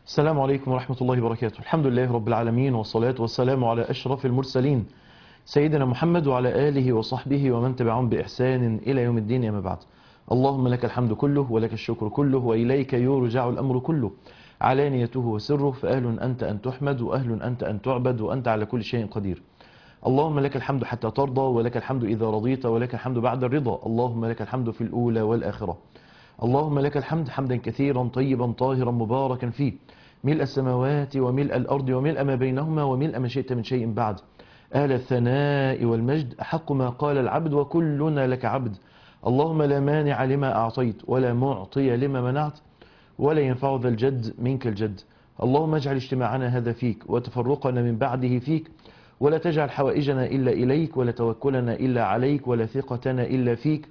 السلام عليكم ورحمة الله وبركاته الحمد لله رب العالمين والصلاة والسلام على أشرف المرسلين سيدنا محمد وعلى آله وصحبه ومن تبعهم بإحسان إلى يوم الدين أما بعد اللهم لك الحمد كله ولك الشكر كله وإليك يرجع الأمر كله علانيته وسره فأهل أنت أن تحمد وأهل أنت أن تعبد وأنت على كل شيء قدير اللهم لك الحمد حتى ترضى ولك الحمد إذا رضيت ولك الحمد بعد الرضا اللهم لك الحمد في الأولى والآخرة اللهم لك الحمد حمدا كثيرا طيبا طاهرا مباركا فيه ملء السماوات وملء الأرض وملء ما بينهما وملء ما شئت من شيء بعد أهل الثناء والمجد أحق ما قال العبد وكلنا لك عبد اللهم لا مانع لما أعطيت ولا معطي لما منعت ولا ينفع ذا الجد منك الجد اللهم اجعل اجتماعنا هذا فيك وتفرقنا من بعده فيك ولا تجعل حوائجنا إلا إليك ولا توكلنا إلا عليك ولا ثقتنا إلا فيك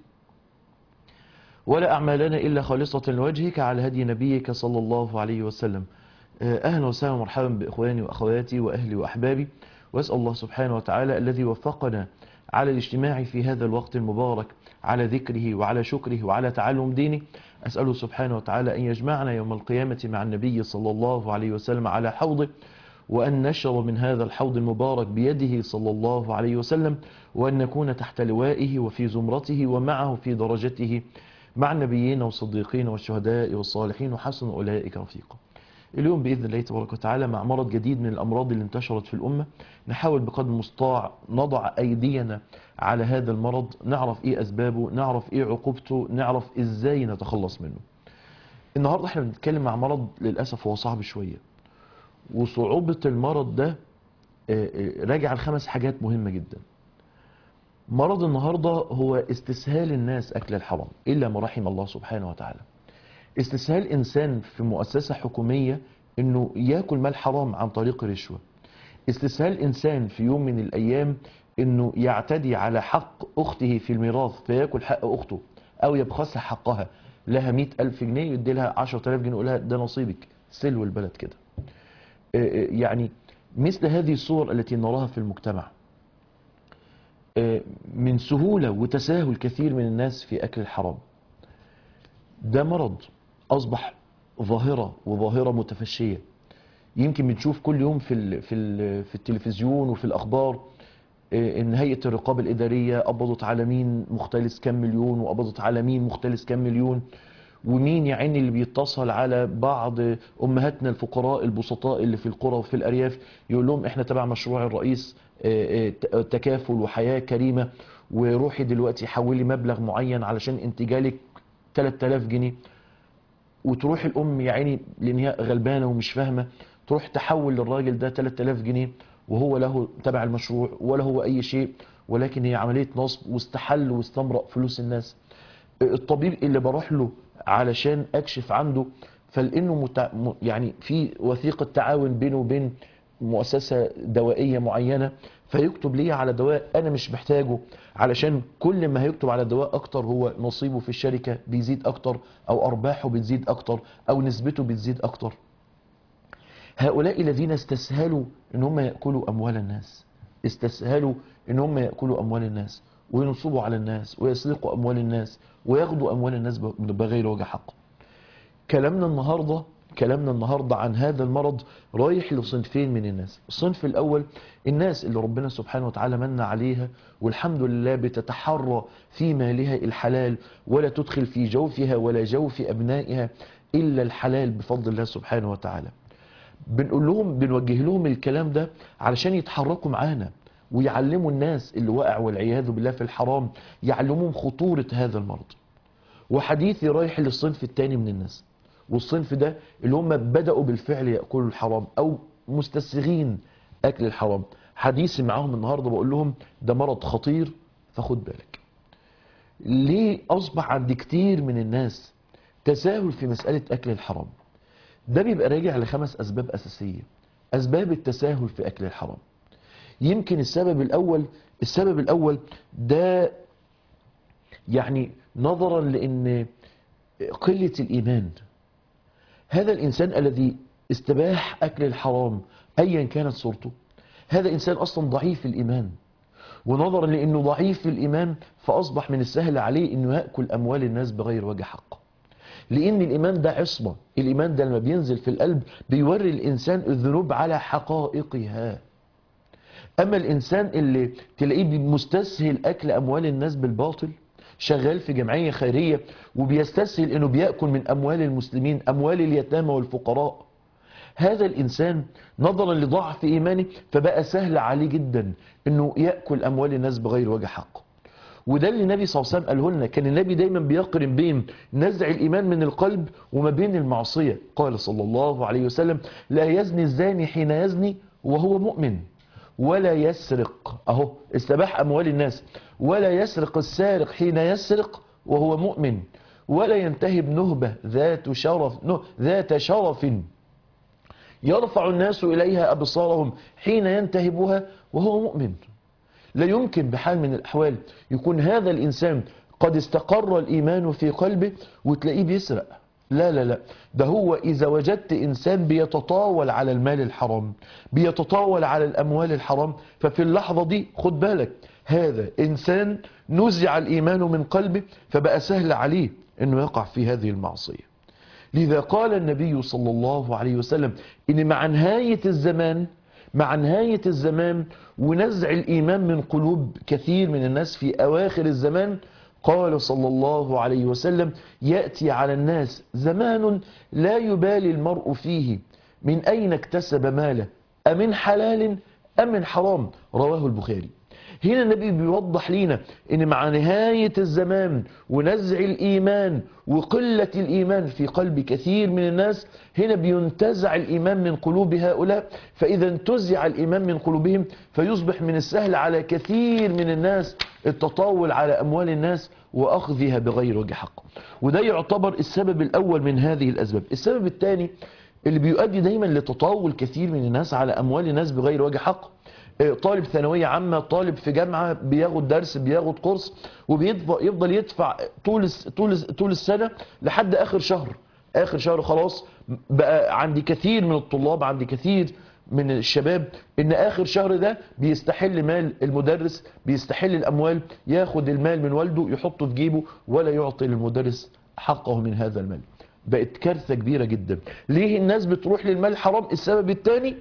ولا أعمالنا إلا خالصة لوجهك على هدي نبيك صلى الله عليه وسلم أهلا وسهلا ومرحبا بإخواني وأخواتي وأهلي وأحبابي وأسأل الله سبحانه وتعالى الذي وفقنا على الاجتماع في هذا الوقت المبارك على ذكره وعلى شكره وعلى تعلم دينه أسأله سبحانه وتعالى أن يجمعنا يوم القيامة مع النبي صلى الله عليه وسلم على حوضه وأن نشرب من هذا الحوض المبارك بيده صلى الله عليه وسلم وأن نكون تحت لوائه وفي زمرته ومعه في درجته مع النبيين والصديقين والشهداء والصالحين وحسن أولئك رفيقا اليوم بإذن الله تبارك وتعالى مع مرض جديد من الأمراض اللي انتشرت في الأمة نحاول بقدر المستطاع نضع أيدينا على هذا المرض نعرف إيه أسبابه نعرف إيه عقوبته نعرف إزاي نتخلص منه النهاردة احنا بنتكلم مع مرض للأسف هو صعب شوية وصعوبة المرض ده راجع لخمس حاجات مهمة جدا مرض النهاردة هو استسهال الناس أكل الحرام إلا ما رحم الله سبحانه وتعالى استسهال إنسان في مؤسسة حكومية أنه يأكل مال حرام عن طريق رشوة استسهال إنسان في يوم من الأيام أنه يعتدي على حق أخته في الميراث فيأكل حق أخته أو يبخسها حقها لها مئة ألف جنيه يدي لها عشرة آلاف جنيه يقول لها ده نصيبك سلو البلد كده يعني مثل هذه الصور التي نراها في المجتمع من سهولة وتساهل كثير من الناس في أكل الحرام ده مرض أصبح ظاهرة وظاهرة متفشية يمكن بنشوف كل يوم في ال في ال في التلفزيون وفي الأخبار إن هيئة الرقابة الإدارية قبضت على مين مختلس كام مليون وقبضت على مين مختلس كام مليون ومين يا عيني اللي بيتصل على بعض امهاتنا الفقراء البسطاء اللي في القرى وفي الارياف يقول لهم احنا تبع مشروع الرئيس تكافل وحياه كريمه وروحي دلوقتي حولي مبلغ معين علشان انت جالك 3000 جنيه وتروح الام يا عيني لان هي غلبانه ومش فاهمه تروح تحول للراجل ده 3000 جنيه وهو له تبع المشروع ولا هو اي شيء ولكن هي عمليه نصب واستحل واستمرأ فلوس الناس الطبيب اللي بروح له علشان اكشف عنده فلانه متع... يعني في وثيقه تعاون بينه وبين مؤسسه دوائيه معينه فيكتب لي على دواء انا مش محتاجه علشان كل ما هيكتب على دواء اكتر هو نصيبه في الشركه بيزيد اكتر او ارباحه بتزيد اكتر او نسبته بتزيد اكتر هؤلاء الذين استسهلوا ان هم ياكلوا اموال الناس استسهلوا ان هم ياكلوا اموال الناس وينصبوا على الناس ويسرقوا اموال الناس وياخدوا اموال الناس بغير وجه حق كلامنا النهارده كلامنا النهارده عن هذا المرض رايح لصنفين من الناس الصنف الاول الناس اللي ربنا سبحانه وتعالى من عليها والحمد لله بتتحرى في مالها الحلال ولا تدخل في جوفها ولا جوف ابنائها الا الحلال بفضل الله سبحانه وتعالى بنقول لهم بنوجه لهم الكلام ده علشان يتحركوا معانا ويعلموا الناس اللي وقع والعياذ بالله في الحرام يعلموهم خطورة هذا المرض وحديثي رايح للصنف الثاني من الناس والصنف ده اللي هم بدأوا بالفعل يأكلوا الحرام أو مستسغين أكل الحرام حديثي معاهم النهاردة بقول لهم ده مرض خطير فخد بالك ليه أصبح عند كتير من الناس تساهل في مسألة أكل الحرام ده بيبقى راجع لخمس أسباب أساسية أسباب التساهل في أكل الحرام يمكن السبب الأول السبب الأول ده يعني نظرا لأن قلة الإيمان هذا الإنسان الذي استباح أكل الحرام أيا كانت صورته هذا إنسان أصلا ضعيف الإيمان ونظرا لأنه ضعيف الإيمان فأصبح من السهل عليه أنه يأكل أموال الناس بغير وجه حق لان الايمان ده عصمه الايمان ده لما بينزل في القلب بيوري الانسان الذنوب على حقائقها اما الانسان اللي تلاقيه مستسهل اكل اموال الناس بالباطل شغال في جمعيه خيريه وبيستسهل انه بياكل من اموال المسلمين اموال اليتامى والفقراء هذا الانسان نظرا لضعف ايمانه فبقى سهل عليه جدا انه ياكل اموال الناس بغير وجه حق وده اللي النبي صلى الله عليه وسلم قاله لنا كان النبي دايما بيقرن بين نزع الايمان من القلب وما بين المعصيه قال صلى الله عليه وسلم لا يزني الزاني حين يزني وهو مؤمن ولا يسرق اهو استباح اموال الناس ولا يسرق السارق حين يسرق وهو مؤمن ولا ينتهب نهبه ذات شرف ذات شرف يرفع الناس اليها ابصارهم حين ينتهبها وهو مؤمن لا يمكن بحال من الأحوال يكون هذا الإنسان قد استقر الإيمان في قلبه وتلاقيه بيسرق لا لا لا ده هو إذا وجدت إنسان بيتطاول على المال الحرام بيتطاول على الأموال الحرام ففي اللحظة دي خد بالك هذا إنسان نزع الإيمان من قلبه فبقى سهل عليه أنه يقع في هذه المعصية لذا قال النبي صلى الله عليه وسلم إن مع نهاية الزمان مع نهاية الزمان ونزع الإيمان من قلوب كثير من الناس في أواخر الزمان قال صلى الله عليه وسلم يأتي على الناس زمان لا يبالي المرء فيه من أين اكتسب ماله أمن حلال أم من حرام رواه البخاري هنا النبي بيوضح لنا ان مع نهاية الزمان ونزع الايمان وقلة الايمان في قلب كثير من الناس هنا بينتزع الايمان من قلوب هؤلاء فاذا انتزع الايمان من قلوبهم فيصبح من السهل على كثير من الناس التطاول على اموال الناس واخذها بغير وجه حق وده يعتبر السبب الاول من هذه الاسباب السبب الثاني اللي بيؤدي دايما لتطاول كثير من الناس على اموال الناس بغير وجه حق طالب ثانوية عامة طالب في جامعة بياخد درس بياخد كورس وبيفضل يدفع طول طول طول السنة لحد آخر شهر آخر شهر خلاص بقى عندي كثير من الطلاب عندي كثير من الشباب ان اخر شهر ده بيستحل مال المدرس بيستحل الاموال ياخد المال من والده يحطه في جيبه ولا يعطي للمدرس حقه من هذا المال بقت كارثة كبيرة جدا ليه الناس بتروح للمال حرام السبب الثاني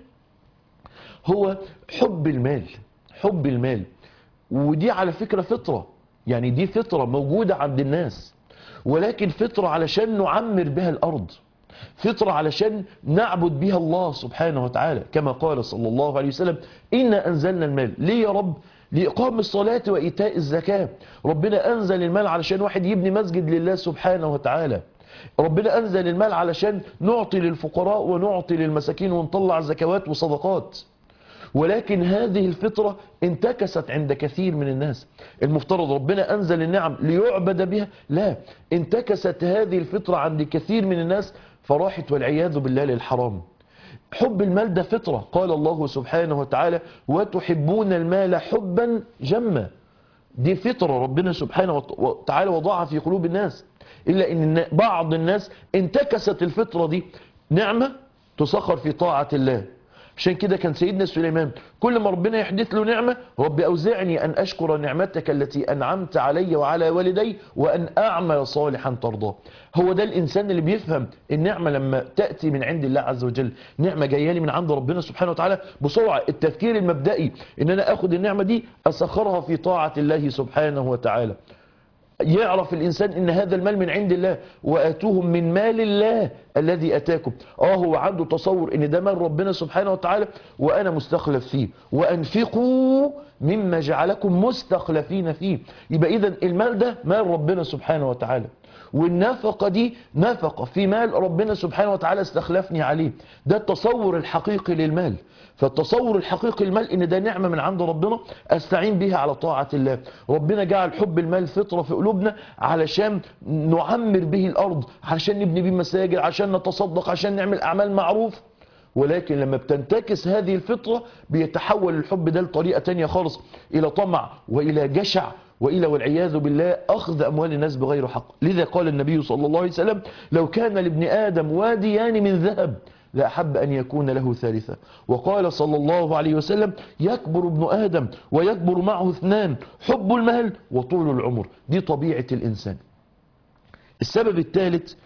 هو حب المال حب المال ودي على فكرة فطرة يعني دي فطرة موجودة عند الناس ولكن فطرة علشان نعمر بها الأرض فطرة علشان نعبد بها الله سبحانه وتعالى كما قال صلى الله عليه وسلم إنا أنزلنا المال ليه يا رب لإقام الصلاة وإيتاء الزكاة ربنا أنزل المال علشان واحد يبني مسجد لله سبحانه وتعالى ربنا أنزل المال علشان نعطي للفقراء ونعطي للمساكين ونطلع زكوات وصدقات ولكن هذه الفطرة انتكست عند كثير من الناس المفترض ربنا أنزل النعم ليعبد بها لا انتكست هذه الفطرة عند كثير من الناس فراحت والعياذ بالله للحرام حب المال ده فطرة قال الله سبحانه وتعالى وتحبون المال حبا جما دي فطرة ربنا سبحانه وتعالى وضعها في قلوب الناس إلا أن بعض الناس انتكست الفطرة دي نعمة تسخر في طاعة الله عشان كده كان سيدنا سليمان كل ما ربنا يحدث له نعمة رب أوزعني أن أشكر نعمتك التي أنعمت علي وعلى والدي وأن أعمل صالحا ترضاه هو ده الإنسان اللي بيفهم النعمة لما تأتي من عند الله عز وجل نعمة جاية لي من عند ربنا سبحانه وتعالى بسرعة التفكير المبدئي إن أنا أخذ النعمة دي أسخرها في طاعة الله سبحانه وتعالى يعرف الإنسان إن هذا المال من عند الله وآتوهم من مال الله الذي أتاكم آه هو عنده تصور إن ده مال ربنا سبحانه وتعالى وأنا مستخلف فيه وأنفقوا مما جعلكم مستخلفين فيه يبقى إذا المال ده مال ربنا سبحانه وتعالى والنفقة دي نفقة في مال ربنا سبحانه وتعالى استخلفني عليه ده التصور الحقيقي للمال فالتصور الحقيقي المال ان ده نعمة من عند ربنا استعين بها على طاعة الله ربنا جعل حب المال فطرة في قلوبنا علشان نعمر به الارض علشان نبني به مساجد عشان نتصدق عشان نعمل اعمال معروف ولكن لما بتنتكس هذه الفطرة بيتحول الحب ده لطريقة تانية خالص الى طمع والى جشع وإلى والعياذ بالله أخذ أموال الناس بغير حق لذا قال النبي صلى الله عليه وسلم لو كان لابن آدم واديان من ذهب لأحب أن يكون له ثالثة وقال صلى الله عليه وسلم يكبر ابن آدم ويكبر معه اثنان حب المال وطول العمر دي طبيعة الإنسان السبب الثالث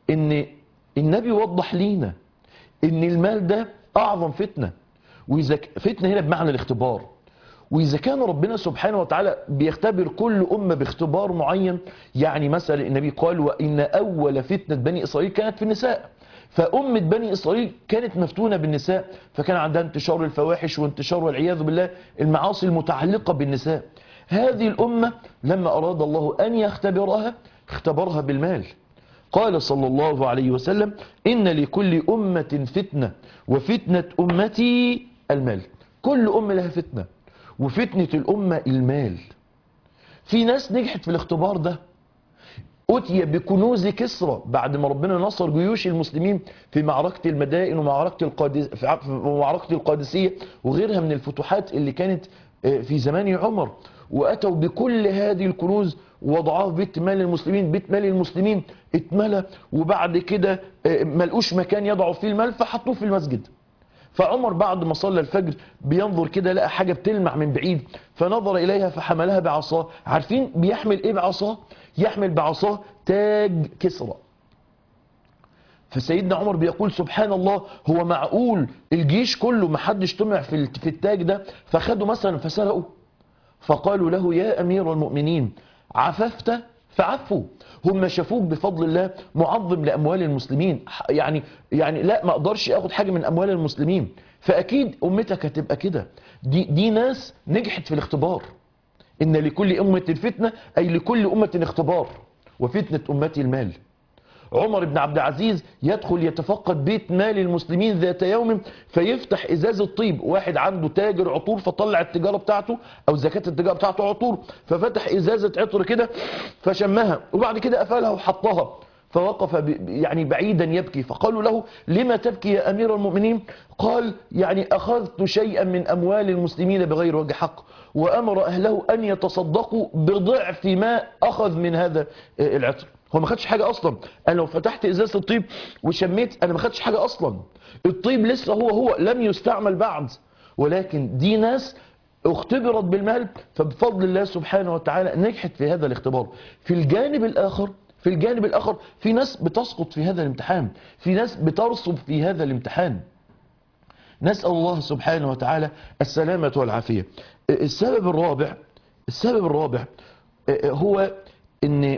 ان النبي وضح لينا ان المال ده اعظم فتنة واذا ك- فتنة هنا بمعنى الاختبار واذا كان ربنا سبحانه وتعالى بيختبر كل امة باختبار معين يعني مثلا النبي قال وان اول فتنة بني اسرائيل كانت في النساء فأمة بني إسرائيل كانت مفتونة بالنساء فكان عندها انتشار الفواحش وانتشار والعياذ بالله المعاصي المتعلقة بالنساء هذه الأمة لما أراد الله أن يختبرها اختبرها بالمال قال صلى الله عليه وسلم إن لكل أمة فتنة وفتنة أمتي المال كل أمة لها فتنة وفتنة الأمة المال في ناس نجحت في الاختبار ده أتي بكنوز كسرى بعد ما ربنا نصر جيوش المسلمين في معركة المدائن ومعركة القادس في ع- في معركة القادسية وغيرها من الفتوحات اللي كانت آه، في زمان عمر وأتوا بكل هذه الكنوز وضعوها في بيت مال المسلمين بيت مال المسلمين اتملى وبعد كده آه، ملقوش مكان يضعوا فيه المال فحطوه في المسجد فعمر بعد ما صلى الفجر بينظر كده لقى حاجة بتلمع من بعيد فنظر إليها فحملها بعصاه عارفين بيحمل إيه بعصاه يحمل بعصاه تاج كسرى فسيدنا عمر بيقول سبحان الله هو معقول الجيش كله ما حدش طمع في الت- في التاج ده فخده مثلا فسرقه فقالوا له يا أمير المؤمنين عففت فعفوا هم شافوك بفضل الله معظم لأموال المسلمين ح- يعني يعني لا ما اقدرش اخد حاجة من أموال المسلمين فأكيد أمتك هتبقى كده دي, دي ناس نجحت في الاختبار إن لكل أمة فتنة أي لكل أمة اختبار وفتنة أمتي المال عمر بن عبد العزيز يدخل يتفقد بيت مال المسلمين ذات يوم فيفتح ازاز الطيب واحد عنده تاجر عطور فطلع التجاره بتاعته او زكاه التجاره بتاعته عطور ففتح ازازه عطر كده فشمها وبعد كده قفلها وحطها فوقف ب- يعني بعيدا يبكي فقالوا له لما تبكي يا امير المؤمنين قال يعني اخذت شيئا من اموال المسلمين بغير وجه حق وامر اهله ان يتصدقوا بضعف ما اخذ من هذا آه، العطر هو ما خدش حاجه اصلا انا لو فتحت ازازه الطيب وشميت انا ما خدش حاجه اصلا الطيب لسه هو هو لم يستعمل بعد ولكن دي ناس اختبرت بالمال فبفضل الله سبحانه وتعالى نجحت في هذا الاختبار في الجانب الاخر في الجانب الاخر في ناس بتسقط في هذا الامتحان في ناس بترسب في هذا الامتحان نسأل الله سبحانه وتعالى السلامة والعافية السبب الرابع السبب الرابع هو ان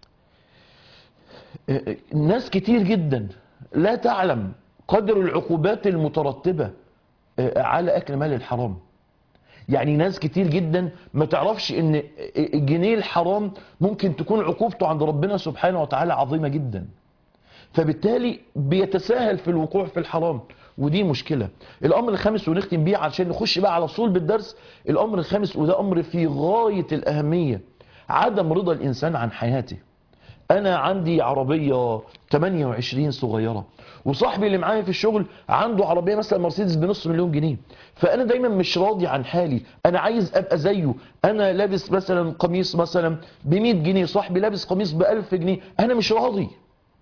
ناس كتير جدا لا تعلم قدر العقوبات المترتبة على أكل مال الحرام يعني ناس كتير جدا ما تعرفش ان الجنيه الحرام ممكن تكون عقوبته عند ربنا سبحانه وتعالى عظيمة جدا فبالتالي بيتساهل في الوقوع في الحرام ودي مشكلة الأمر الخامس ونختم بيه عشان نخش بقى على صلب الدرس الأمر الخامس وده أمر في غاية الأهمية عدم رضا الإنسان عن حياته أنا عندي عربية 28 صغيرة وصاحبي اللي معايا في الشغل عنده عربية مثلا مرسيدس بنص مليون جنيه فأنا دايما مش راضي عن حالي أنا عايز أبقى زيه أنا لابس مثلا قميص مثلا ب 100 جنيه صاحبي لابس قميص ب 1000 جنيه أنا مش راضي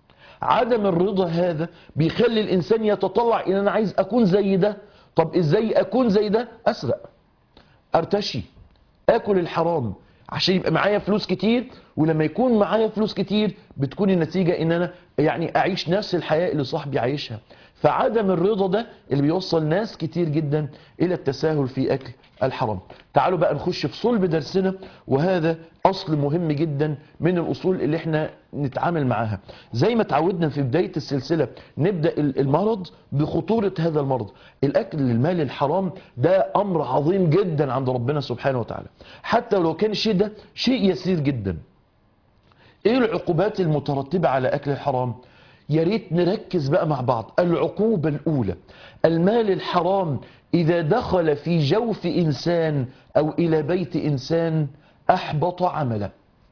عدم الرضا هذا بيخلي الإنسان يتطلع إن أنا عايز أكون زي ده طب إزاي أكون زي ده أسرق أرتشي أكل الحرام عشان يبقى معايا فلوس كتير ولما يكون معايا فلوس كتير بتكون النتيجة ان انا يعني اعيش نفس الحياة اللي صاحبي عايشها فعدم الرضا ده اللي بيوصل ناس كتير جدا الى التساهل في اكل الحرام تعالوا بقى نخش في صلب درسنا وهذا اصل مهم جدا من الاصول اللي احنا نتعامل معاها زي ما تعودنا في بداية السلسلة نبدأ المرض بخطورة هذا المرض الاكل المال الحرام ده امر عظيم جدا عند ربنا سبحانه وتعالى حتى لو كان الشيء ده شيء يسير جدا ايه العقوبات المترتبة على اكل الحرام يا ريت نركز بقى مع بعض العقوبة الاولى المال الحرام اذا دخل في جوف انسان او الى بيت انسان احبط عمله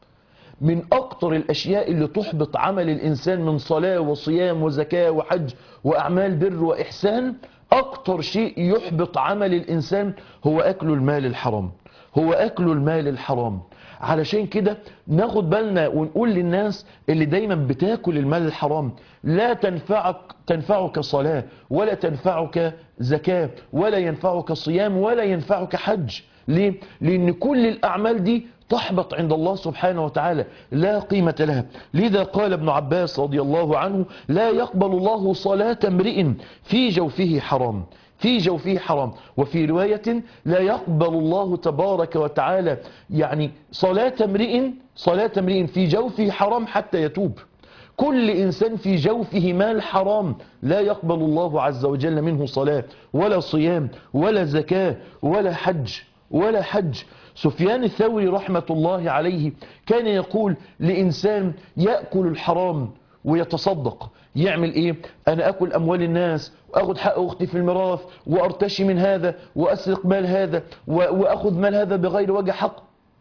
من اكتر الاشياء اللي تحبط عمل الانسان من صلاة وصيام وزكاة وحج واعمال بر واحسان اكتر شيء يحبط عمل الانسان هو اكل المال الحرام هو اكل المال الحرام علشان كده ناخد بالنا ونقول للناس اللي دايما بتاكل المال الحرام لا تنفعك تنفعك صلاة ولا تنفعك زكاة ولا ينفعك صيام ولا ينفعك حج ليه؟ لأن كل الأعمال دي تحبط عند الله سبحانه وتعالى لا قيمة لها لذا قال ابن عباس رضي الله عنه لا يقبل الله صلاة امرئ في جوفه حرام في جوفه حرام وفي رواية لا يقبل الله تبارك وتعالى يعني صلاة امرئ صلاة امرئ في جوفه حرام حتى يتوب كل إنسان في جوفه مال حرام لا يقبل الله عز وجل منه صلاة ولا صيام ولا زكاة ولا حج ولا حج سفيان الثوري رحمة الله عليه كان يقول لإنسان يأكل الحرام ويتصدق يعمل ايه انا اكل اموال الناس واخد حق اختي في الميراث وارتشي من هذا واسرق مال هذا واخذ مال هذا بغير وجه حق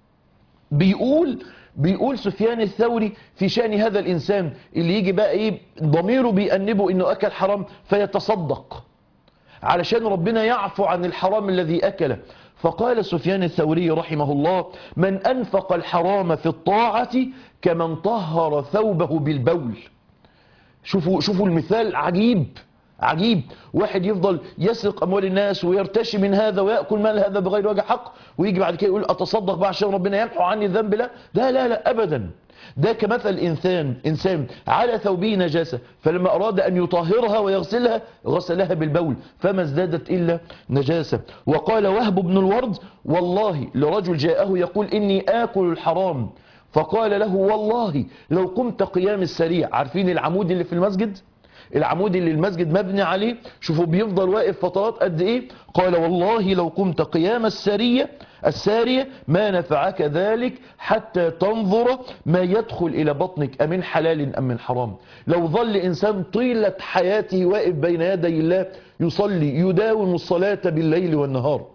بيقول بيقول سفيان الثوري في شأن هذا الإنسان اللي يجي بقى إيه ضميره بيأنبه إنه أكل حرام فيتصدق علشان ربنا يعفو عن الحرام الذي أكله فقال سفيان الثوري رحمه الله من أنفق الحرام في الطاعة كمن طهر ثوبه بالبول شوفوا, شوفوا المثال عجيب عجيب واحد يفضل يسرق اموال الناس ويرتشي من هذا وياكل مال هذا بغير وجه حق ويجي بعد كده يقول اتصدق بقى عشان ربنا يمحو عني الذنب لا لا لا, لا ابدا ده كمثل انسان انسان على ثوبه نجاسه فلما اراد ان يطهرها ويغسلها غسلها بالبول فما ازدادت الا نجاسه وقال وهب بن الورد والله لرجل جاءه يقول اني اكل الحرام فقال له والله لو قمت قيام السريع عارفين العمود اللي في المسجد العمود اللي المسجد مبني عليه شوفوا بيفضل واقف فترات قد ايه قال والله لو قمت قيام السرية السارية ما نفعك ذلك حتى تنظر ما يدخل الى بطنك امن حلال ام من حرام لو ظل انسان طيلة حياته واقف بين يدي الله يصلي يداوم الصلاة بالليل والنهار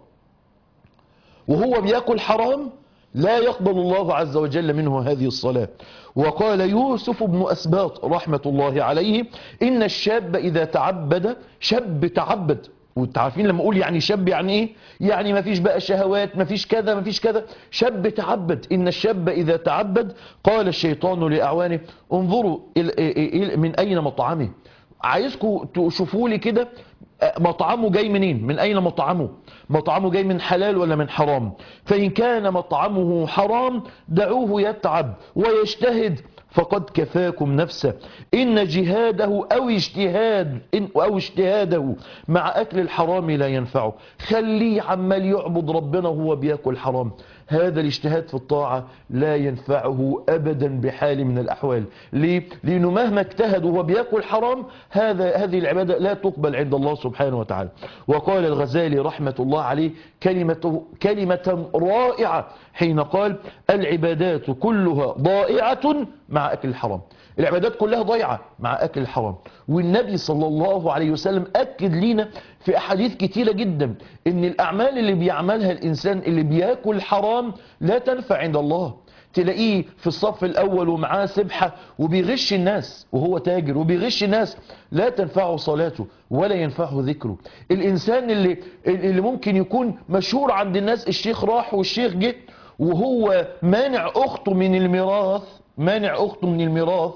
وهو بياكل حرام لا يقبل الله عز وجل منه هذه الصلاة وقال يوسف بن أسباط رحمة الله عليه إن الشاب إذا تعبد شاب تعبد وتعرفين لما أقول يعني شاب يعني إيه يعني ما فيش بقى شهوات ما فيش كذا ما فيش كذا شاب تعبد إن الشاب إذا تعبد قال الشيطان لأعوانه انظروا من أين مطعمه عايزكم تشوفوا لي كده مطعمه جاي منين من أين مطعمه مطعمه جاي من حلال ولا من حرام فإن كان مطعمه حرام دعوه يتعب ويجتهد فقد كفاكم نفسه إن جهاده أو اجتهاد إن أو اجتهاده مع أكل الحرام لا ينفعه خليه عمال يعبد ربنا وهو بياكل حرام هذا الاجتهاد في الطاعة لا ينفعه أبدا بحال من الأحوال ليه؟ لأنه مهما اجتهد وهو بياكل حرام هذا هذه العبادة لا تقبل عند الله سبحانه وتعالى وقال الغزالي رحمة الله عليه كلمة, كلمة رائعة حين قال العبادات كلها ضائعة مع أكل الحرام العبادات كلها ضيعة مع أكل الحرام والنبي صلى الله عليه وسلم أكد لنا في أحاديث كتيرة جدا إن الأعمال اللي بيعملها الإنسان اللي بياكل حرام لا تنفع عند الله تلاقيه في الصف الأول ومعاه سبحة وبيغش الناس وهو تاجر وبيغش الناس لا تنفعه صلاته ولا ينفعه ذكره الإنسان اللي, اللي ممكن يكون مشهور عند الناس الشيخ راح والشيخ جه وهو مانع أخته من الميراث مانع أخته من الميراث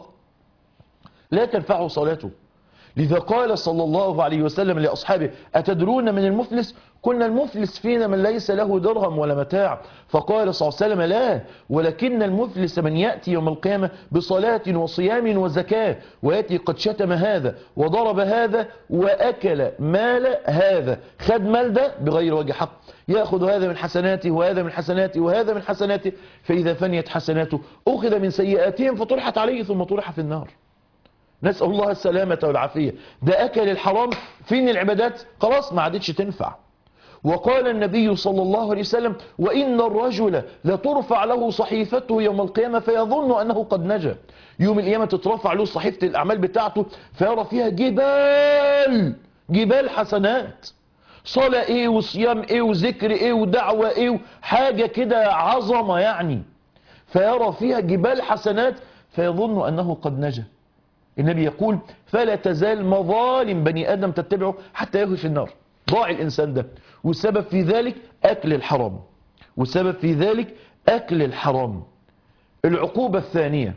لا تنفعه صلاته لذا قال صلى الله عليه وسلم لأصحابه أتدرون من المفلس قلنا المفلس فينا من ليس له درهم ولا متاع فقال صلى الله عليه وسلم لا ولكن المفلس من يأتي يوم القيامة بصلاة وصيام وزكاة ويأتي قد شتم هذا وضرب هذا وأكل مال هذا خد مال ده بغير وجه حق يأخذ هذا من حسناته وهذا من حسناته وهذا من حسناته فإذا فنيت حسناته أخذ من سيئاتهم فطرحت عليه ثم طرح في النار نسأل الله السلامة والعافية ده أكل الحرام فين العبادات خلاص ما عادتش تنفع وقال النبي صلى الله عليه وسلم وإن الرجل لترفع له صحيفته يوم القيامة فيظن أنه قد نجا يوم القيامة تترفع له صحيفة الأعمال بتاعته فيرى فيها جبال جبال حسنات صلاة ايه وصيام ايه وذكر ايه ودعوة ايه حاجة كده عظمة يعني فيرى فيها جبال حسنات فيظن أنه قد نجا النبي يقول فلا تزال مظالم بني آدم تتبعه حتى يهوي في النار ضاع الإنسان ده والسبب في ذلك أكل الحرام والسبب في ذلك أكل الحرام العقوبة الثانية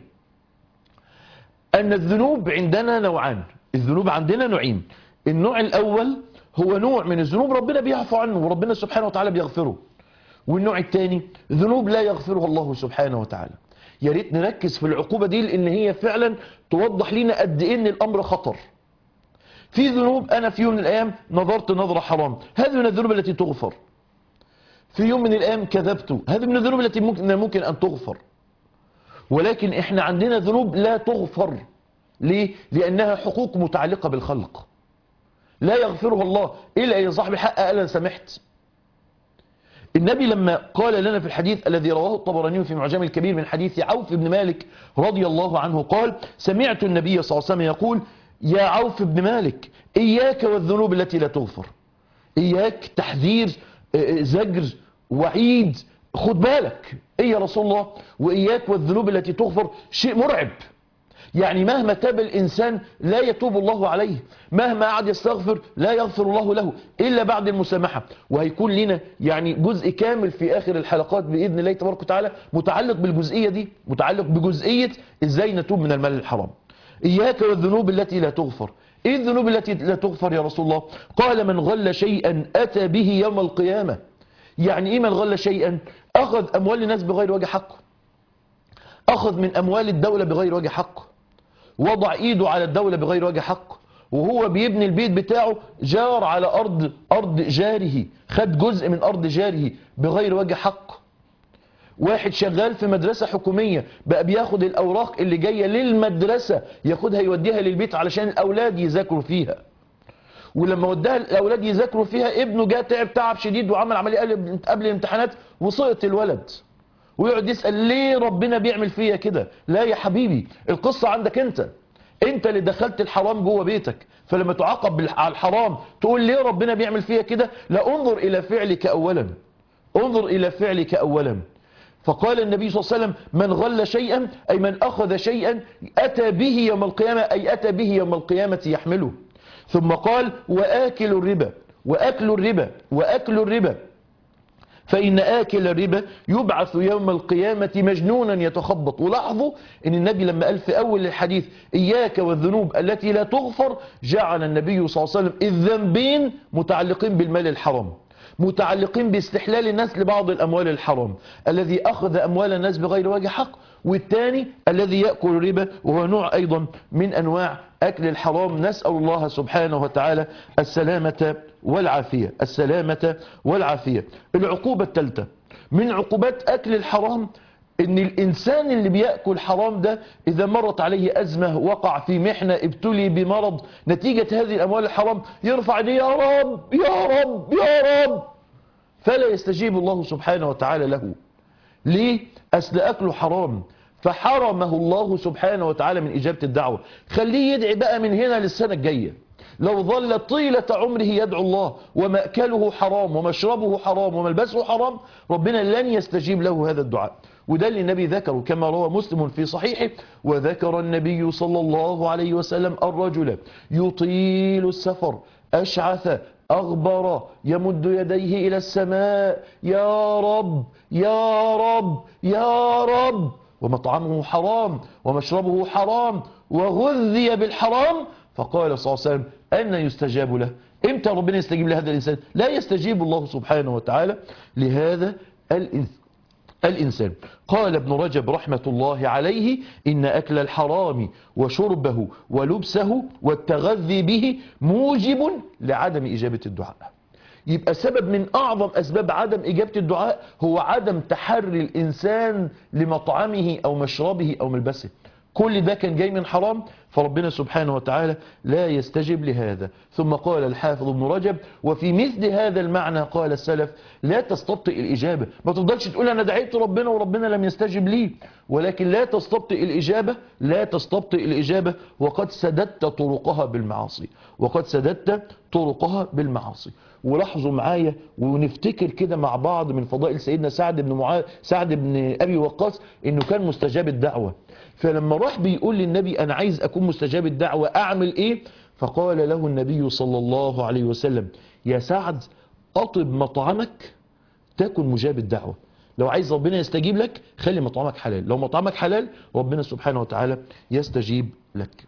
أن الذنوب عندنا نوعان الذنوب عندنا نوعين النوع الأول هو نوع من الذنوب ربنا بيعفو عنه وربنا سبحانه وتعالى بيغفره والنوع الثاني ذنوب لا يغفرها الله سبحانه وتعالى يا ريت نركز في العقوبة دي لان هي فعلا توضح لنا قد ايه ان الامر خطر في ذنوب انا في يوم من الايام نظرت نظرة حرام هذه من الذنوب التي تغفر في يوم من الايام كذبت هذه من الذنوب التي ممكن, ممكن ان تغفر ولكن احنا عندنا ذنوب لا تغفر ليه لانها حقوق متعلقة بالخلق لا يغفرها الله الا يا صاحب الحق الا سمحت النبي لما قال لنا في الحديث الذي رواه الطبراني في معجم الكبير من حديث عوف بن مالك رضي الله عنه قال سمعت النبي صلى الله عليه وسلم يقول يا عوف بن مالك إياك والذنوب التي لا تغفر إياك تحذير زجر وعيد خد بالك إيه يا رسول الله وإياك والذنوب التي تغفر شيء مرعب يعني مهما تاب الإنسان لا يتوب الله عليه مهما قعد يستغفر لا يغفر الله له إلا بعد المسامحة وهيكون لنا يعني جزء كامل في آخر الحلقات بإذن الله تبارك وتعالى متعلق بالجزئية دي متعلق بجزئية إزاي نتوب من المال الحرام إياك والذنوب التي لا تغفر إيه الذنوب التي لا تغفر يا رسول الله قال من غل شيئا أتى به يوم القيامة يعني إيه من غل شيئا أخذ أموال الناس بغير وجه حقه أخذ من أموال الدولة بغير وجه حقه وضع ايده على الدولة بغير وجه حق وهو بيبني البيت بتاعه جار على ارض ارض جاره خد جزء من ارض جاره بغير وجه حق واحد شغال في مدرسة حكومية بقى بياخد الاوراق اللي جاية للمدرسة ياخدها يوديها للبيت علشان الاولاد يذاكروا فيها ولما وداها الاولاد يذاكروا فيها ابنه جاء تعب تعب شديد وعمل عملية قبل الامتحانات وسقط الولد ويقعد يسأل ليه ربنا بيعمل فيا كده لا يا حبيبي القصة عندك انت انت اللي دخلت الحرام جوه بيتك فلما تعاقب على الحرام تقول ليه ربنا بيعمل فيا كده لا انظر الى فعلك اولا انظر الى فعلك اولا فقال النبي صلى الله عليه وسلم من غل شيئا اي من اخذ شيئا اتى به يوم القيامة اي اتى به يوم القيامة يحمله ثم قال واكل الربا واكل الربا واكل الربا فإن آكل الربا يبعث يوم القيامة مجنونا يتخبط ولاحظوا أن النبي لما قال في أول الحديث إياك والذنوب التي لا تغفر جعل النبي صلى الله عليه وسلم الذنبين متعلقين بالمال الحرام متعلقين باستحلال الناس لبعض الأموال الحرام الذي أخذ أموال الناس بغير وجه حق والثاني الذي يأكل الربا وهو نوع أيضا من أنواع أكل الحرام نسأل الله سبحانه وتعالى السلامة والعافية السلامة والعافية العقوبة الثالثة من عقوبات أكل الحرام ان الانسان اللي بيأكل حرام ده اذا مرت عليه ازمة وقع في محنة ابتلي بمرض نتيجة هذه الاموال الحرام يرفع دي يا رب يا رب يا رب فلا يستجيب الله سبحانه وتعالى له ليه اصل اكله حرام فحرمه الله سبحانه وتعالى من اجابة الدعوة خليه يدعي بقى من هنا للسنة الجاية لو ظل طيلة عمره يدعو الله ومأكله حرام ومشربه حرام وملبسه حرام ربنا لن يستجيب له هذا الدعاء وده اللي النبي ذكره كما روى مسلم في صحيحه وذكر النبي صلى الله عليه وسلم الرجل يطيل السفر أشعث أغبر يمد يديه إلى السماء يا رب يا رب يا رب ومطعمه حرام ومشربه حرام وغذي بالحرام فقال صلى الله عليه وسلم أن يستجاب له امتى ربنا يستجيب لهذا الإنسان لا يستجيب الله سبحانه وتعالى لهذا الإنسان الإنسان قال ابن رجب رحمة الله عليه إن أكل الحرام وشربه ولبسه والتغذي به موجب لعدم إجابة الدعاء يبقى سبب من أعظم أسباب عدم إجابة الدعاء هو عدم تحري الإنسان لمطعمه أو مشربه أو ملبسه كل ده كان جاي من حرام فربنا سبحانه وتعالى لا يستجب لهذا ثم قال الحافظ ابن رجب وفي مثل هذا المعنى قال السلف لا تستبطئ الإجابة ما تفضلش تقول أنا دعيت ربنا وربنا لم يستجب لي ولكن لا تستبطئ الإجابة لا تستبطئ الإجابة وقد سددت طرقها بالمعاصي وقد سددت طرقها بالمعاصي ولاحظوا معايا ونفتكر كده مع بعض من فضائل سيدنا سعد بن معاذ سعد بن أبي وقاص إنه كان مستجاب الدعوة فلما راح بيقول للنبي أنا عايز أكون مستجاب الدعوة أعمل إيه فقال له النبي صلى الله عليه وسلم يا سعد أطب مطعمك تكن مجاب الدعوة لو عايز ربنا يستجيب لك خلي مطعمك حلال لو مطعمك حلال ربنا سبحانه وتعالى يستجيب لك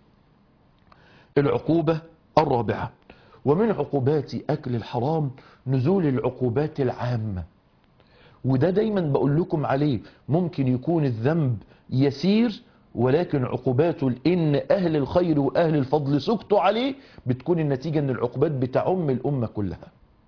العقوبة الرابعة ومن عقوبات أكل الحرام نزول العقوبات العامة وده دايما بقول لكم عليه ممكن يكون الذنب يسير ولكن عقوباته لان اهل الخير واهل الفضل سكتوا عليه بتكون النتيجة ان العقوبات بتعم الامة كلها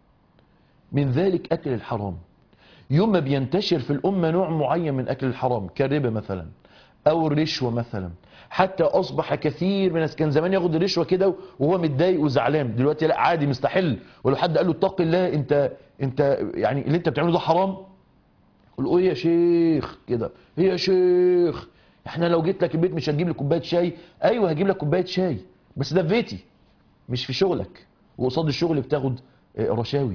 من ذلك اكل الحرام يوم ما بينتشر في الامة نوع معين من اكل الحرام كالربا مثلا او الرشوة مثلا حتى اصبح كثير من الناس كان زمان ياخد الرشوة كده وهو متضايق وزعلان دلوقتي لا عادي مستحل ولو حد قال له اتق الله انت انت يعني اللي انت بتعمله ده حرام قول له ايه يا شيخ كده ايه يا شيخ احنا لو جيت لك البيت مش هتجيب لي كوبايه شاي ايوه هجيب لك كوبايه شاي بس ده في بيتي مش في شغلك وقصاد الشغل بتاخد آه، رشاوي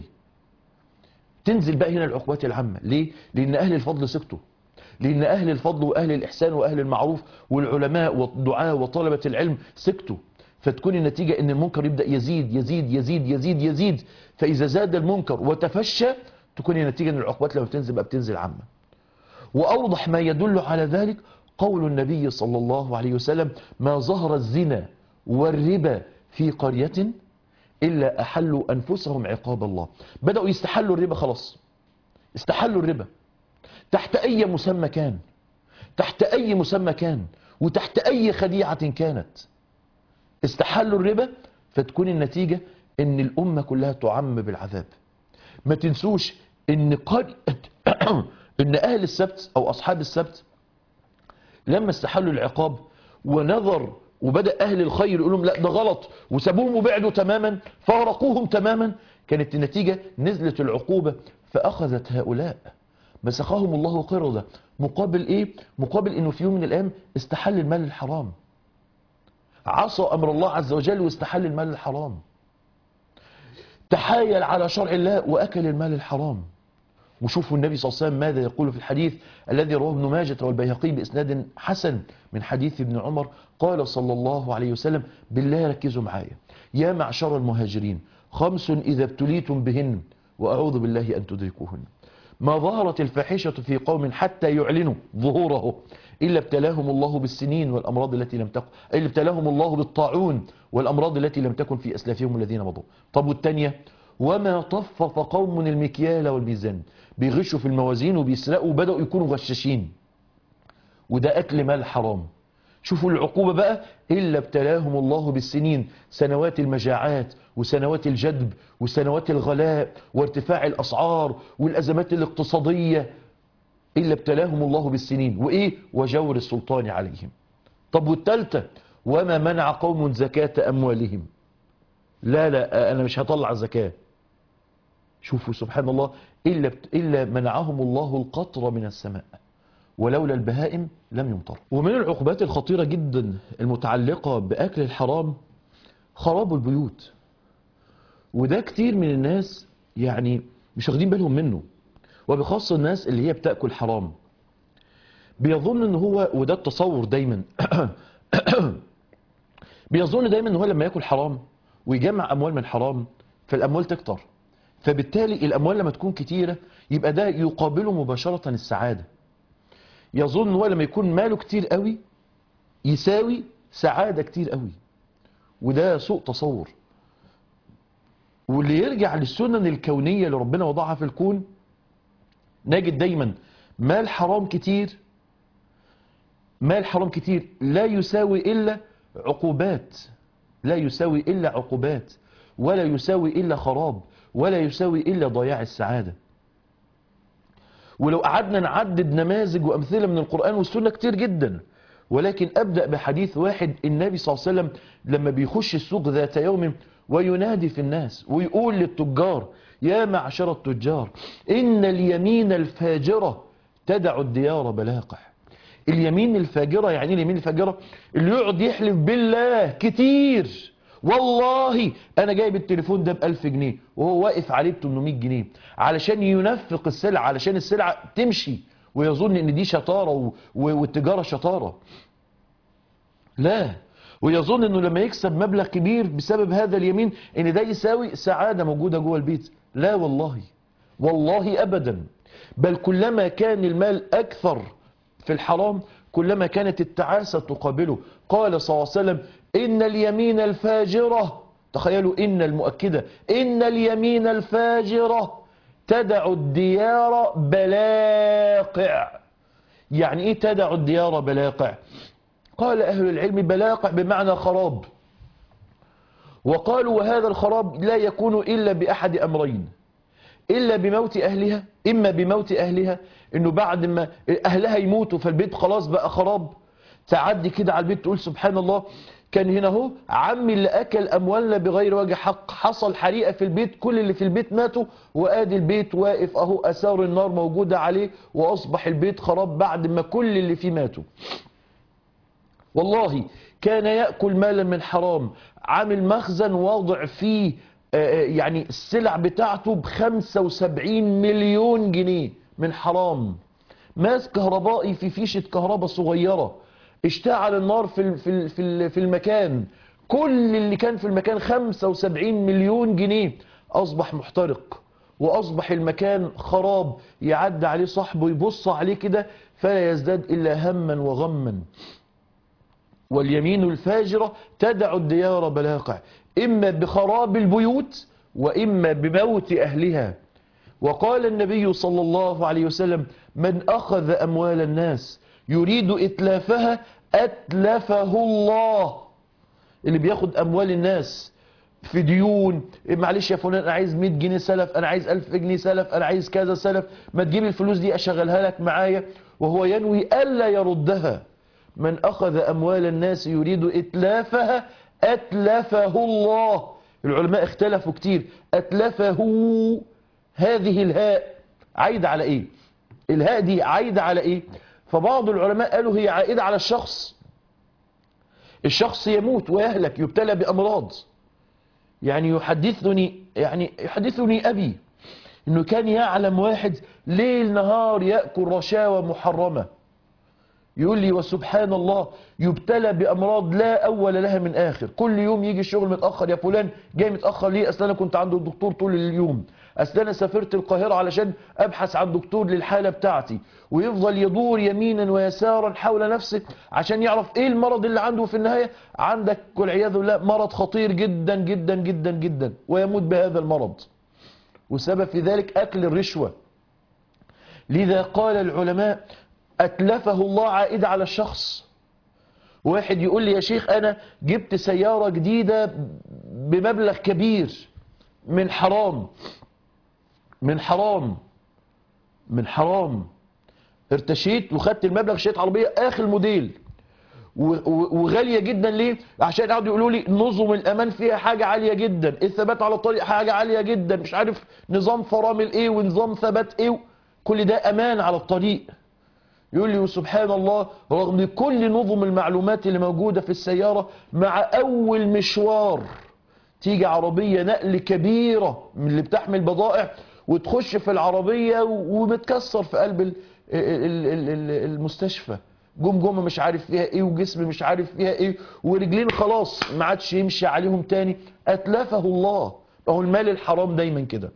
تنزل بقى هنا العقوبات العامه ليه لان اهل الفضل سكتوا لان اهل الفضل واهل الاحسان واهل المعروف والعلماء والدعاء وطلبه العلم سكتوا فتكون النتيجه ان المنكر يبدا يزيد يزيد يزيد يزيد يزيد فاذا زاد المنكر وتفشى تكون النتيجه ان العقوبات لما بتنزل بقى بتنزل عامه وأوضح ما يدل على ذلك قول النبي صلى الله عليه وسلم ما ظهر الزنا والربا في قرية إلا أحلوا أنفسهم عقاب الله بدأوا يستحلوا الربا خلاص استحلوا الربا تحت أي مسمى كان تحت أي مسمى كان وتحت أي خديعة كانت استحلوا الربا فتكون النتيجة ان الأمة كلها تعم بالعذاب ما تنسوش ان قرية ان اهل السبت او اصحاب السبت لما استحلوا العقاب ونظر وبدأ اهل الخير يقول لهم لا ده غلط وسابوهم وبعدوا تماما فارقوهم تماما كانت النتيجة نزلت العقوبة فاخذت هؤلاء مسخهم الله قردة مقابل ايه مقابل انه في يوم من الايام استحل المال الحرام عصى امر الله عز وجل واستحل المال الحرام تحايل على شرع الله واكل المال الحرام وشوفوا النبي صلى الله عليه وسلم ماذا يقول في الحديث الذي رواه ابن ماجه والبيهقي بإسناد حسن من حديث ابن عمر قال صلى الله عليه وسلم بالله ركزوا معايا يا معشر المهاجرين خمس إذا ابتليتم بهن وأعوذ بالله أن تدركوهن ما ظهرت الفاحشة في قوم حتى يعلنوا ظهوره إلا ابتلاهم الله بالسنين والأمراض التي لم تكن إلا ابتلاهم الله بالطاعون والأمراض التي لم تكن في أسلافهم الذين مضوا طب والتانية وما طفف قوم المكيال والميزان بيغشوا في الموازين وبيسرقوا وبدأوا يكونوا غشاشين وده أكل مال حرام شوفوا العقوبة بقى إلا ابتلاهم الله بالسنين سنوات المجاعات وسنوات الجدب وسنوات الغلاء وارتفاع الأسعار والأزمات الاقتصادية إلا ابتلاهم الله بالسنين وإيه وجور السلطان عليهم طب والتالتة وما منع قوم زكاة أموالهم لا لا أنا مش هطلع زكاة شوفوا سبحان الله إلا, إلا منعهم الله القطر من السماء ولولا البهائم لم يمطر ومن العقوبات الخطيرة جدا المتعلقة بأكل الحرام خراب البيوت وده كتير من الناس يعني مش واخدين بالهم منه وبخاصة الناس اللي هي بتأكل حرام بيظن ان هو وده التصور دايما بيظن دايما ان هو لما ياكل حرام ويجمع اموال من حرام فالاموال تكتر فبالتالي الاموال لما تكون كتيرة يبقى ده يقابله مباشرة السعادة يظن هو لما يكون ماله كتير قوي يساوي سعادة كتير قوي وده سوء تصور واللي يرجع للسنن الكونية اللي ربنا وضعها في الكون نجد دايما مال حرام كتير مال حرام كتير لا يساوي إلا عقوبات لا يساوي إلا عقوبات ولا يساوي إلا خراب ولا يساوي إلا ضياع السعادة ولو قعدنا نعدد نماذج وأمثلة من القرآن والسنة كتير جدا ولكن أبدأ بحديث واحد النبي صلى الله عليه وسلم لما بيخش السوق ذات يوم وينادي في الناس ويقول للتجار يا معشر التجار إن اليمين الفاجرة تدع الديار بلاقح اليمين الفاجرة يعني اليمين الفاجرة اللي يقعد يحلف بالله كتير والله انا جايب التليفون ده بألف جنيه وهو واقف عليه ب 800 جنيه علشان ينفق السلعة علشان السلعة تمشي ويظن ان دي شطارة و... و... والتجارة شطارة لا ويظن انه لما يكسب مبلغ كبير بسبب هذا اليمين ان ده يساوي سعادة موجودة جوه البيت لا والله والله ابدا بل كلما كان المال اكثر في الحرام كلما كانت التعاسة تقابله قال صلى الله عليه وسلم إن اليمين الفاجرة تخيلوا إن المؤكدة إن اليمين الفاجرة تدع الديار بلاقع يعني ايه تدع الديار بلاقع قال اهل العلم بلاقع بمعنى خراب وقالوا وهذا الخراب لا يكون الا باحد امرين الا بموت اهلها اما بموت اهلها انه بعد ما اهلها يموتوا فالبيت خلاص بقى خراب تعدي كده على البيت تقول سبحان الله كان هنا اهو عمي اللي اكل اموالنا بغير وجه حق حصل حريقه في البيت كل اللي في البيت ماتوا وادي البيت واقف اهو اثار النار موجوده عليه واصبح البيت خراب بعد ما كل اللي فيه ماتوا والله كان ياكل مالا من حرام عامل مخزن واضع فيه آه، يعني السلع بتاعته ب 75 مليون جنيه من حرام ماس كهربائي في فيشه كهرباء صغيره اشتعل النار في ال- في ال- في ال- في المكان كل اللي كان في المكان 75 مليون جنيه اصبح محترق واصبح المكان خراب يعدي عليه صاحبه يبص عليه كده فلا يزداد الا هما وغما واليمين الفاجرة تدع الديار بلاقع إما بخراب البيوت وإما بموت أهلها وقال النبي صلى الله عليه وسلم من أخذ أموال الناس يريد إتلافها أتلفه الله اللي بياخد أموال الناس في ديون معلش يا فلان انا عايز 100 جنيه سلف انا عايز 1000 جنيه سلف انا عايز كذا سلف ما تجيب الفلوس دي اشغلها لك معايا وهو ينوي الا يردها من اخذ اموال الناس يريد اتلافها اتلفه الله العلماء اختلفوا كتير اتلفه هذه الهاء عايدة على ايه الهاء دي عايدة على ايه فبعض العلماء قالوا هي عائدة على الشخص الشخص يموت ويهلك يبتلى بامراض يعني يحدثني يعني يحدثني ابي انه كان يعلم واحد ليل نهار ياكل رشاوى محرمه يقول لي وسبحان الله يبتلى بامراض لا اول لها من اخر كل يوم يجي الشغل متاخر يا فلان جاي متاخر ليه اصل انا كنت عند الدكتور طول اليوم اصل انا سافرت القاهره علشان ابحث عن دكتور للحاله بتاعتي ويفضل يدور يمينا ويسارا حول نفسه عشان يعرف ايه المرض اللي عنده في النهايه عندك والعياذ بالله مرض خطير جدا جدا جدا جدا ويموت بهذا المرض وسبب في ذلك اكل الرشوه لذا قال العلماء أتلفه الله عائد على الشخص واحد يقول لي يا شيخ أنا جبت سيارة جديدة بمبلغ كبير من حرام من حرام من حرام ارتشيت وخدت المبلغ شريت عربية آخر موديل و- و- وغالية جدا ليه عشان قعدوا يقولوا لي نظم الأمان فيها حاجة عالية جدا الثبات على الطريق حاجة عالية جدا مش عارف نظام فرامل ايه ونظام ثبات ايه كل ده أمان على الطريق يقول لي وسبحان الله رغم كل نظم المعلومات اللي موجودة في السيارة مع أول مشوار تيجي عربية نقل كبيرة من اللي بتحمل بضائع وتخش في العربية ومتكسر في قلب ال- ال- ال- ال- المستشفى جمجمة مش عارف فيها ايه وجسم مش عارف فيها ايه ورجلين خلاص ما عادش يمشي عليهم تاني أتلفه الله هو المال الحرام دايما كده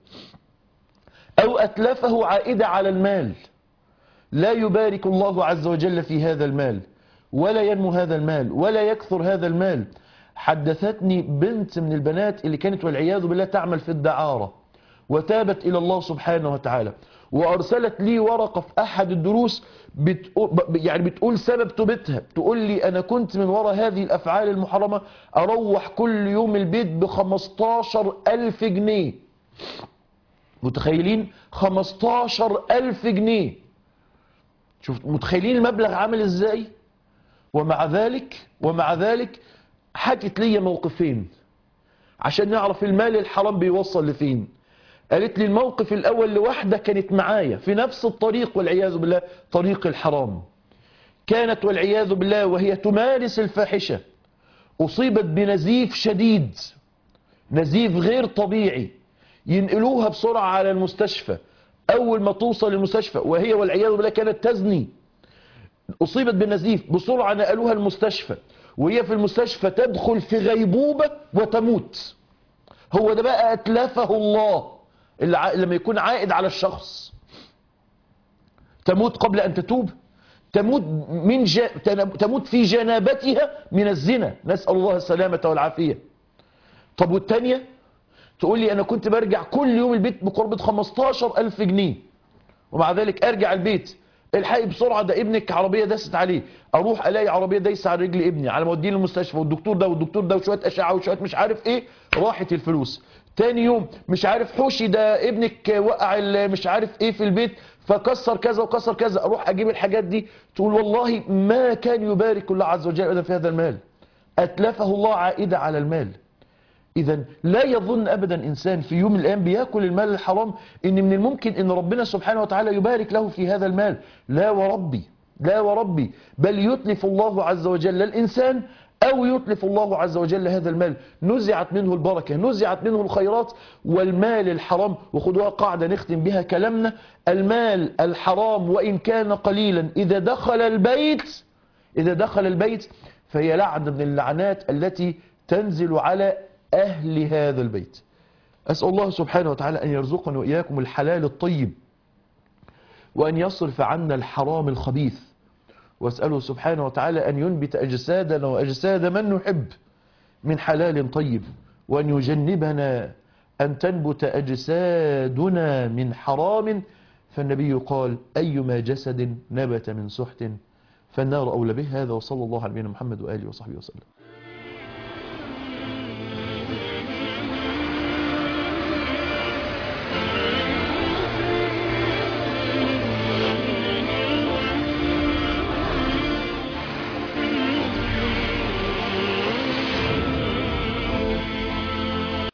أو أتلفه عائدة على المال لا يبارك الله عز وجل في هذا المال ولا ينمو هذا المال ولا يكثر هذا المال حدثتني بنت من البنات اللي كانت والعياذ بالله تعمل في الدعارة وتابت إلى الله سبحانه وتعالى وأرسلت لي ورقة في أحد الدروس بتقول يعني بتقول سبب توبتها تقول لي أنا كنت من وراء هذه الأفعال المحرمة أروح كل يوم البيت ب 15 ألف جنيه متخيلين 15 ألف جنيه شوف متخيلين المبلغ عامل ازاي ومع ذلك ومع ذلك حكت لي موقفين عشان نعرف المال الحرام بيوصل لفين قالت لي الموقف الاول لواحده كانت معايا في نفس الطريق والعياذ بالله طريق الحرام كانت والعياذ بالله وهي تمارس الفاحشه اصيبت بنزيف شديد نزيف غير طبيعي ينقلوها بسرعه على المستشفى اول ما توصل المستشفى وهي والعياذ بالله كانت تزني اصيبت بالنزيف بسرعه نقلوها المستشفى وهي في المستشفى تدخل في غيبوبه وتموت هو ده بقى اتلفه الله اللي ع- لما يكون عائد على الشخص تموت قبل ان تتوب تموت من ج... تموت في جنابتها من الزنا نسال الله السلامه والعافيه طب والثانيه تقول لي انا كنت برجع كل يوم البيت بقرابة 15 الف جنيه ومع ذلك ارجع البيت الحقي بسرعة ده ابنك عربية داست عليه اروح الاقي عربية دايسة على رجل ابني على ما اوديه للمستشفى والدكتور ده والدكتور ده وشوية اشعة وشوية مش عارف ايه راحت الفلوس تاني يوم مش عارف حوشي ده ابنك وقع ال- مش عارف ايه في البيت فكسر كذا وكسر كذا اروح اجيب الحاجات دي تقول والله ما كان يبارك الله عز وجل ابدا في هذا المال اتلفه الله عائدة على المال إذا لا يظن أبدا إنسان في يوم من الأيام بياكل المال الحرام إن من الممكن إن ربنا سبحانه وتعالى يبارك له في هذا المال لا وربي لا وربي بل يتلف الله عز وجل الإنسان أو يتلف الله عز وجل هذا المال نزعت منه البركة نزعت منه الخيرات والمال الحرام وخذوها قاعدة نختم بها كلامنا المال الحرام وإن كان قليلا إذا دخل البيت إذا دخل البيت فهي لعنة من اللعنات التي تنزل على أهل هذا البيت أسأل الله سبحانه وتعالى أن يرزقنا وإياكم الحلال الطيب وأن يصرف عنا الحرام الخبيث وأسأله سبحانه وتعالى أن ينبت أجسادنا وأجساد من نحب من حلال طيب وأن يجنبنا أن تنبت أجسادنا من حرام فالنبي قال أيما جسد نبت من سحت فالنار أولى به هذا وصلى الله على نبينا محمد وآله وصحبه وسلم